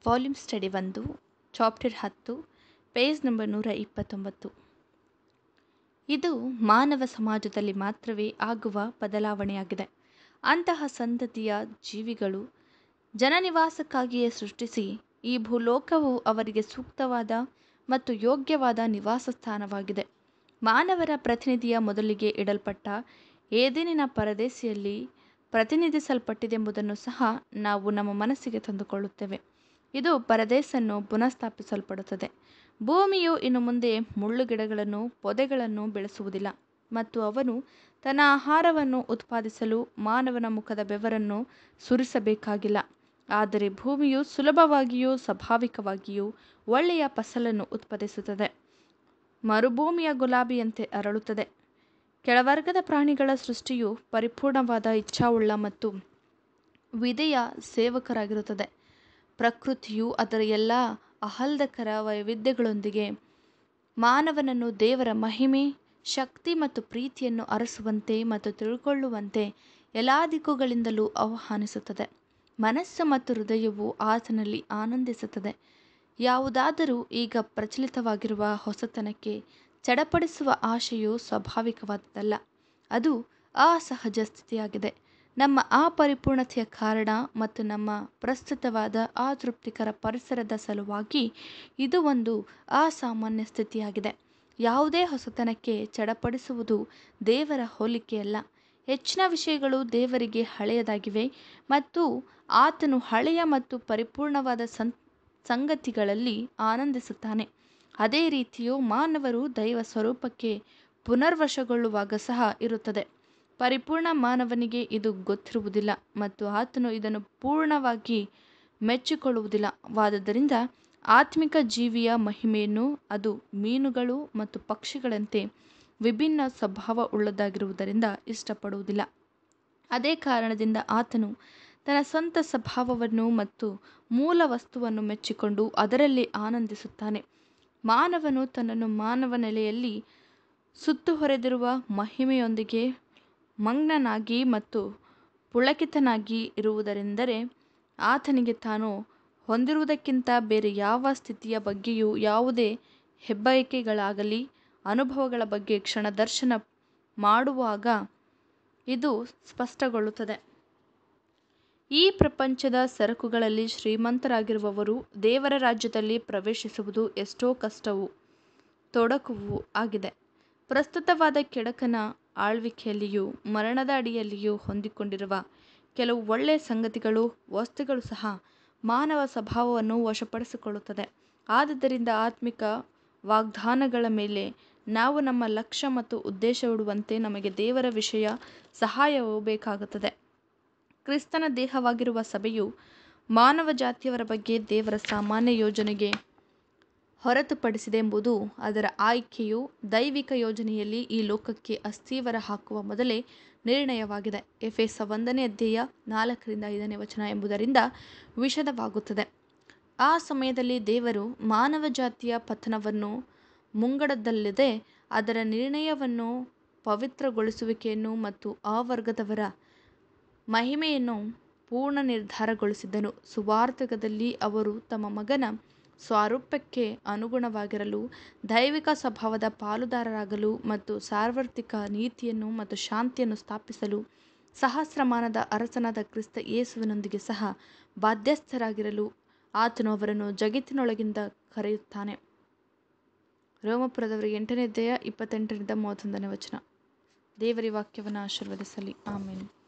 volume study ಒಂದು chapter ಹತ್ತು page number ನೂರ ಇಪ್ಪತ್ತೊಂಬತ್ತು ಇದು ಮಾನವ ಸಮಾಜದಲ್ಲಿ ಮಾತ್ರವೇ ಆಗುವ ಬದಲಾವಣೆಯಾಗಿದೆ ಅಂತಹ ಸಂತತಿಯ ಜೀವಿಗಳು ಜನನಿವಾಸಕ್ಕಾಗಿಯೇ ಸೃಷ್ಟಿಸಿ ಈ ಭೂಲೋಕವು ಅವರಿಗೆ ಸೂಕ್ತವಾದ ಮತ್ತು ಯೋಗ್ಯವಾದ ನಿವಾಸ ಸ್ಥಾನವಾಗಿದೆ ಮಾನವರ ಪ್ರತಿನಿಧಿಯ ಮೊದಲಿಗೆ ಇಡಲ್ಪಟ್ಟ ಏದೇನಿನ ಪರದೇಶಿಯಲ್ಲಿ ಪ್ರತಿನಿಧಿಸಲ್ಪಟ್ಟಿದೆಂಬುದನ್ನು ಸಹ ನಾವು ನಮ್ಮ ಮನಸ್ಸಿಗೆ ತಂದುಕೊಳ್ಳುತ್ತೇವೆ ಇದು ಪರದೇಶನ್ನು ಪುನಃಸ್ಥಾಪಿಸಲ್ಪಡುತ್ತದೆ ಭೂಮಿಯು ಇನ್ನು ಮುಂದೆ ಮುಳ್ಳುಗಿಡಗಳನ್ನು ಪೊದೆಗಳನ್ನು ಬೆಳೆಸುವುದಿಲ್ಲ ಮತ್ತು ಅವನು ತನ್ನ ಆಹಾರವನ್ನು ಉತ್ಪಾದಿಸಲು ಮಾನವನ ಮುಖದ ಬೆವರನ್ನು ಸುರಿಸಬೇಕಾಗಿಲ್ಲ ಆದರೆ ಭೂಮಿಯು ಸುಲಭವಾಗಿಯೂ ಸ್ವಾಭಾವಿಕವಾಗಿಯೂ ಒಳ್ಳೆಯ ಫಸಲನ್ನು ಉತ್ಪಾದಿಸುತ್ತದೆ ಮರುಭೂಮಿಯ ಗುಲಾಬಿಯಂತೆ ಅರಳುತ್ತದೆ ಕೆಳವರ್ಗದ ಪ್ರಾಣಿಗಳ ಸೃಷ್ಟಿಯು ಪರಿಪೂರ್ಣವಾದ ಇಚ್ಛಾವುಳ್ಳ ಮತ್ತು ವಿಧೇಯ ಸೇವಕರಾಗಿರುತ್ತದೆ ಪ್ರಕೃತಿಯು ಅದರ ಎಲ್ಲ ಆಹ್ಲಾದಕರ ವೈವಿಧ್ಯಗಳೊಂದಿಗೆ ಮಾನವನನ್ನು ದೇವರ ಮಹಿಮೆ ಶಕ್ತಿ ಮತ್ತು ಪ್ರೀತಿಯನ್ನು ಅರಸುವಂತೆ ಮತ್ತು ತಿಳ್ಕೊಳ್ಳುವಂತೆ ಎಲ್ಲ ದಿಕ್ಕುಗಳಿಂದಲೂ ಆಹ್ವಾನಿಸುತ್ತದೆ ಮನಸ್ಸು ಮತ್ತು ಹೃದಯವು ಆತನಲ್ಲಿ ಆನಂದಿಸುತ್ತದೆ ಯಾವುದಾದರೂ ಈಗ ಪ್ರಚಲಿತವಾಗಿರುವ ಹೊಸತನಕ್ಕೆ ಚಡಪಡಿಸುವ ಆಶೆಯು ಸ್ವಾಭಾವಿಕವಾದದ್ದಲ್ಲ ಅದು ಅಸಹಜ ಸ್ಥಿತಿಯಾಗಿದೆ ನಮ್ಮ ಅಪರಿಪೂರ್ಣತೆಯ ಕಾರಣ ಮತ್ತು ನಮ್ಮ ಪ್ರಸ್ತುತವಾದ ಅತೃಪ್ತಿಕರ ಪರಿಸರದ ಸಲುವಾಗಿ ಇದು ಒಂದು ಅಸಾಮಾನ್ಯ ಸ್ಥಿತಿಯಾಗಿದೆ ಯಾವುದೇ ಹೊಸತನಕ್ಕೆ ಚಡಪಡಿಸುವುದು ದೇವರ ಹೋಲಿಕೆಯಲ್ಲ ಹೆಚ್ಚಿನ ವಿಷಯಗಳು ದೇವರಿಗೆ ಹಳೆಯದಾಗಿವೆ ಮತ್ತು ಆತನು ಹಳೆಯ ಮತ್ತು ಪರಿಪೂರ್ಣವಾದ ಸಂ ಸಂಗತಿಗಳಲ್ಲಿ ಆನಂದಿಸುತ್ತಾನೆ ಅದೇ ರೀತಿಯು ಮಾನವರು ದೈವ ಸ್ವರೂಪಕ್ಕೆ ಪುನರ್ವಶಗೊಳ್ಳುವಾಗ ಸಹ ಇರುತ್ತದೆ ಪರಿಪೂರ್ಣ ಮಾನವನಿಗೆ ಇದು ಗೊತ್ತಿರುವುದಿಲ್ಲ ಮತ್ತು ಆತನು ಇದನ್ನು ಪೂರ್ಣವಾಗಿ ಮೆಚ್ಚಿಕೊಳ್ಳುವುದಿಲ್ಲ ವಾದದ್ದರಿಂದ ಆತ್ಮಿಕ ಜೀವಿಯ ಮಹಿಮೆಯನ್ನು ಅದು ಮೀನುಗಳು ಮತ್ತು ಪಕ್ಷಿಗಳಂತೆ ವಿಭಿನ್ನ ಸ್ವಭಾವ ಉಳ್ಳದಾಗಿರುವುದರಿಂದ ಇಷ್ಟಪಡುವುದಿಲ್ಲ ಅದೇ ಕಾರಣದಿಂದ ಆತನು ತನ್ನ ಸ್ವಂತ ಸ್ವಭಾವವನ್ನು ಮತ್ತು ಮೂಲ ವಸ್ತುವನ್ನು ಮೆಚ್ಚಿಕೊಂಡು ಅದರಲ್ಲಿ ಆನಂದಿಸುತ್ತಾನೆ ಮಾನವನು ತನ್ನನ್ನು ಮಾನವ ನೆಲೆಯಲ್ಲಿ ಸುತ್ತುವರೆದಿರುವ ಮಹಿಮೆಯೊಂದಿಗೆ ಮಗ್ನನಾಗಿ ಮತ್ತು ಪುಳಕಿತನಾಗಿ ಇರುವುದರೆಂದರೆ ಆತನಿಗೆ ತಾನು ಹೊಂದಿರುವುದಕ್ಕಿಂತ ಬೇರೆ ಯಾವ ಸ್ಥಿತಿಯ ಬಗ್ಗೆಯೂ ಯಾವುದೇ ಹೆಬ್ಬಯಕೆಗಳಾಗಲಿ ಅನುಭವಗಳ ಬಗ್ಗೆ ಕ್ಷಣದರ್ಶನ ಮಾಡುವಾಗ ಇದು ಸ್ಪಷ್ಟಗೊಳ್ಳುತ್ತದೆ ಈ ಪ್ರಪಂಚದ ಸರಕುಗಳಲ್ಲಿ ಶ್ರೀಮಂತರಾಗಿರುವವರು ದೇವರ ರಾಜ್ಯದಲ್ಲಿ ಪ್ರವೇಶಿಸುವುದು ಎಷ್ಟೋ ಕಷ್ಟವೂ ತೊಡಕುವೂ ಆಗಿದೆ ಪ್ರಸ್ತುತವಾದ ಕೆಡಕನ ಆಳ್ವಿಕೆಯಲ್ಲಿಯೂ ಮರಣದ ಅಡಿಯಲ್ಲಿಯೂ ಹೊಂದಿಕೊಂಡಿರುವ ಕೆಲವು ಒಳ್ಳೆಯ ಸಂಗತಿಗಳು ವಸ್ತುಗಳು ಸಹ ಮಾನವ ಸ್ವಭಾವವನ್ನು ವಶಪಡಿಸಿಕೊಳ್ಳುತ್ತದೆ ಆದುದರಿಂದ ಆತ್ಮಿಕ ವಾಗ್ದಾನಗಳ ಮೇಲೆ ನಾವು ನಮ್ಮ ಲಕ್ಷ್ಯ ಮತ್ತು ಉದ್ದೇಶವಿಡುವಂತೆ ನಮಗೆ ದೇವರ ವಿಷಯ ಸಹಾಯವು ಬೇಕಾಗುತ್ತದೆ ಕ್ರಿಸ್ತನ ದೇಹವಾಗಿರುವ ಸಭೆಯು ಮಾನವ ಜಾತಿಯವರ ಬಗ್ಗೆ ದೇವರ ಸಾಮಾನ್ಯ ಯೋಜನೆಗೆ ಹೊರತುಪಡಿಸಿದೆ ಎಂಬುದು ಅದರ ಆಯ್ಕೆಯು ದೈವಿಕ ಯೋಜನೆಯಲ್ಲಿ ಈ ಲೋಕಕ್ಕೆ ಅಸ್ಥಿವರ ಹಾಕುವ ಮೊದಲೇ ನಿರ್ಣಯವಾಗಿದೆ ಎಫೆಸ ಒಂದನೇ ಅಧ್ಯಾಯ ನಾಲ್ಕರಿಂದ ಐದನೇ ವಚನ ಎಂಬುದರಿಂದ ವಿಷದವಾಗುತ್ತದೆ ಆ ಸಮಯದಲ್ಲಿ ದೇವರು ಮಾನವ ಜಾತಿಯ ಪತನವನ್ನು ಮುಂಗಡದಲ್ಲದೆ ಅದರ ನಿರ್ಣಯವನ್ನು ಪವಿತ್ರಗೊಳಿಸುವಿಕೆಯನ್ನು ಮತ್ತು ಆ ವರ್ಗದವರ ಮಹಿಮೆಯನ್ನು ಪೂರ್ಣ ನಿರ್ಧಾರಗೊಳಿಸಿದ್ದನು ಸುವಾರ್ಥಕದಲ್ಲಿ ಅವರು ತಮ್ಮ ಮಗನ ಸ್ವಾರೂಪ್ಯಕ್ಕೆ ಅನುಗುಣವಾಗಿರಲು ದೈವಿಕ ಸ್ವಭಾವದ ಪಾಲುದಾರರಾಗಲು ಮತ್ತು ಸಾರ್ವತ್ರಿಕ ನೀತಿಯನ್ನು ಮತ್ತು ಶಾಂತಿಯನ್ನು ಸ್ಥಾಪಿಸಲು ಸಹಸ್ರಮಾನದ ಅರಸನಾದ ಕ್ರಿಸ್ತ ಯೇಸುವಿನೊಂದಿಗೆ ಸಹ ಬಾಧ್ಯಸ್ಥರಾಗಿರಲು ಆತನು ಅವರನ್ನು ಜಗತ್ತಿನೊಳಗಿಂದ ಕರೆಯುತ್ತಾನೆ ರೋಮಪುರದವರಿಗೆ ಎಂಟನೇ ಅಧ್ಯಾಯ ಇಪ್ಪತ್ತೆಂಟರಿಂದ ಮೂವತ್ತೊಂದನೇ ವಚನ ದೇವರಿ ವಾಕ್ಯವನ್ನು ಆಶೀರ್ವದಿಸಲಿ ಆಮೇಲೆ